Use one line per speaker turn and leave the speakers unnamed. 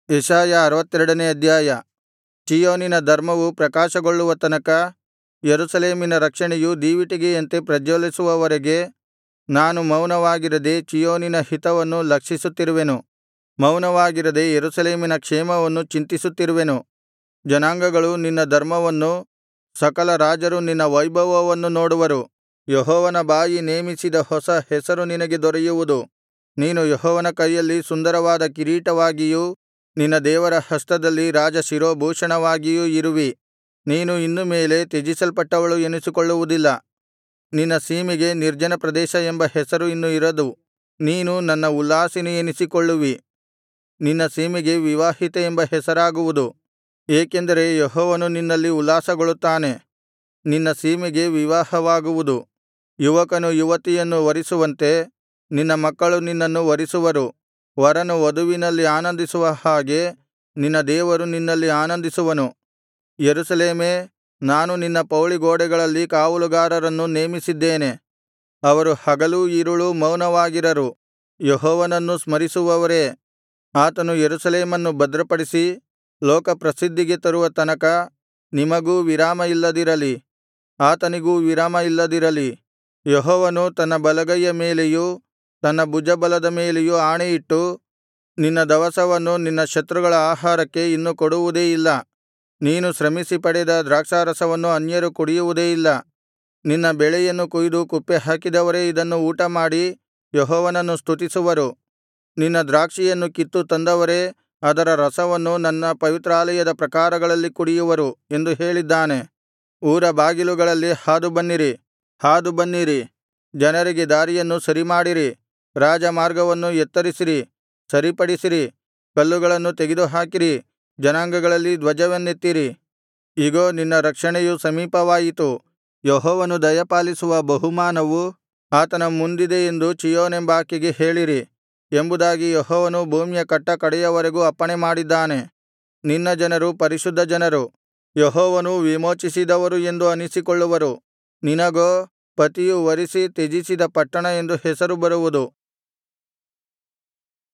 ಯೆಶಾಯ ಅರುವತ್ತೆರಡನೇ ಅಧ್ಯಾಯ ಚೀಯೋನಿನ ಧರ್ಮವು ಪ್ರಕಾಶಗೊಳ್ಳುವ ತನಕ ಯೆರೂಸಲೇಮಿನ ರಕ್ಷಣೆಯು ದೀವಿಟಿಗೆಯಂತೆ ಪ್ರಜ್ವಲಿಸುವವರೆಗೆ ನಾನು ಮೌನವಾಗಿರದೆ ಚೀಯೋನಿನ ಹಿತವನ್ನು ಲಕ್ಷಿಸುತ್ತಿರುವೆನು ಮೌನವಾಗಿರದೆ ಯೆರೂಸಲೇಮಿನ ಕ್ಷೇಮವನ್ನು ಚಿಂತಿಸುತ್ತಿರುವೆನು ಜನಾಂಗಗಳು ನಿನ್ನ ಧರ್ಮವನ್ನೂ ಸಕಲ ರಾಜರು ನಿನ್ನ ವೈಭವವನ್ನು ನೋಡುವರು ಯೆಹೋವನ ಬಾಯಿ ನೇಮಿಸಿದ ಹೊಸ ಹೆಸರು ನಿನಗೆ ದೊರೆಯುವುದು ನೀನು ಯೆಹೋವನ ಕೈಯಲ್ಲಿ ಸುಂದರವಾದ ಕಿರೀಟವಾಗಿಯೂ ನಿನ್ನ ದೇವರ ಹಸ್ತದಲ್ಲಿ ರಾಜಶಿರೋಭೂಷಣವಾಗಿಯೂ ಇರುವಿ ನೀನು ಇನ್ನು ಮೇಲೆ ತ್ಯಜಿಸಲ್ಪಟ್ಟವಳು ಎನಿಸಿಕೊಳ್ಳುವುದಿಲ್ಲ ನಿನ್ನ ಸೀಮೆಗೆ ನಿರ್ಜನ ಪ್ರದೇಶ ಎಂಬ ಹೆಸರು ಇನ್ನು ಇರದು ನೀನು ನನ್ನ ಉಲ್ಲಾಸಿನಿ ಎನಿಸಿಕೊಳ್ಳುವಿ ನಿನ್ನ ಸೀಮೆಗೆ ವಿವಾಹಿತೆ ಎಂಬ ಹೆಸರಾಗುವುದು ಏಕೆಂದರೆ ಯೆಹೋವನು ನಿನ್ನಲ್ಲಿ ಉಲ್ಲಾಸಗೊಳ್ಳುತ್ತಾನೆ ನಿನ್ನ ಸೀಮೆಗೆ ವಿವಾಹವಾಗುವುದು ಯುವಕನು ಯುವತಿಯನ್ನು ವರಿಸುವಂತೆ ನಿನ್ನ ಮಕ್ಕಳು ನಿನ್ನನ್ನು ವರಿಸುವರು ವರನು ವಧುವಿನಲ್ಲಿ ಆನಂದಿಸುವ ಹಾಗೆ ನಿನ್ನ ದೇವರು ನಿನ್ನಲ್ಲಿ ಆನಂದಿಸುವನು ಯೆರೂಸಲೇಮೇ ನಾನು ನಿನ್ನ ಪೌಳಿಗೋಡೆಗಳಲ್ಲಿ ಕಾವಲುಗಾರರನ್ನು ನೇಮಿಸಿದ್ದೇನೆ ಅವರು ಹಗಲೂ ಇರುಳೂ ಮೌನವಾಗಿರರು ಯೆಹೋವನನ್ನು ಸ್ಮರಿಸುವವರೇ ಆತನು ಯೆರೂಸಲೇಮನ್ನು ಭದ್ರಪಡಿಸಿ ಲೋಕಪ್ರಸಿದ್ಧಿಗೆ ತರುವ ತನಕ ನಿಮಗೂ ವಿರಾಮ ಇಲ್ಲದಿರಲಿ ಆತನಿಗೂ ವಿರಾಮ ಇಲ್ಲದಿರಲಿ ಯೆಹೋವನು ತನ್ನ ಬಲಗೈಯ ಮೇಲೆಯೂ ತನ್ನ ಭುಜಬಲದ ಮೇಲೆಯೂ ಆಣೆಯಿಟ್ಟು ನಿನ್ನ ದವಸವನ್ನು ನಿನ್ನ ಶತ್ರುಗಳ ಆಹಾರಕ್ಕೆ ಇನ್ನು ಕೊಡುವುದೇ ಇಲ್ಲ ನೀನು ಶ್ರಮಿಸಿ ಪಡೆದ ದ್ರಾಕ್ಷಾರಸವನ್ನು ಅನ್ಯರು ಕುಡಿಯುವುದೇ ಇಲ್ಲ ನಿನ್ನ ಬೆಳೆಯನ್ನು ಕೊಯ್ದು ಕುಪ್ಪೆಹಾಕಿದವರೇ ಇದನ್ನು ಊಟಮಾಡಿ ಯೆಹೋವನನ್ನು ಸ್ತುತಿಸುವರು ನಿನ್ನ ದ್ರಾಕ್ಷಿಯನ್ನು ಕಿತ್ತು ತಂದವರೇ ಅದರ ರಸವನ್ನು ನನ್ನ ಪವಿತ್ರಾಲಯದ ಪ್ರಾಕಾರಗಳಲ್ಲಿ ಕುಡಿಯುವರು ಎಂದು ಹೇಳಿದ್ದಾನೆ ಊರ ಬಾಗಿಲುಗಳಲ್ಲಿ ಹಾದುಬನ್ನಿರಿ ಹಾದುಬನ್ನಿರಿ ಜನರಿಗೆ ದಾರಿಯನ್ನು ಸರಿಮಾಡಿರಿ ರಾಜಮಾರ್ಗವನ್ನು ಎತ್ತರಿಸಿರಿ ಸರಿಪಡಿಸಿರಿ ಕಲ್ಲುಗಳನ್ನು ತೆಗೆದುಹಾಕಿರಿ ಜನಾಂಗಗಳಲ್ಲಿ ಧ್ವಜವನ್ನೆತ್ತಿರಿ ಇಗೋ ನಿನ್ನ ರಕ್ಷಣೆಯು ಸಮೀಪವಾಯಿತು ಯೆಹೋವನು ದಯಪಾಲಿಸುವ ಬಹುಮಾನವು ಆತನ ಮುಂದಿದೆ ಎಂದು ಚೀಯೋನೆಂಬಾಕೆಗೆ ಹೇಳಿರಿ ಎಂಬುದಾಗಿ ಯೆಹೋವನು ಭೂಮಿಯ ಕಟ್ಟಕಡೆಯವರೆಗೂ ಅಪ್ಪಣೆಮಾಡಿದ್ದಾನೆ ನಿನ್ನ ಜನರು ಪರಿಶುದ್ಧ ಜನರು ಯೆಹೋವನು ವಿಮೋಚಿಸಿದವರು ಎಂದು ಅನಿಸಿಕೊಳ್ಳುವರು ನಿನಗೋ ಪತಿಯು ವರಿಸಿ ತ್ಯಜಿಸಿದ ಪಟ್ಟಣ ಎಂದು ಹೆಸರು ಬರುವುದು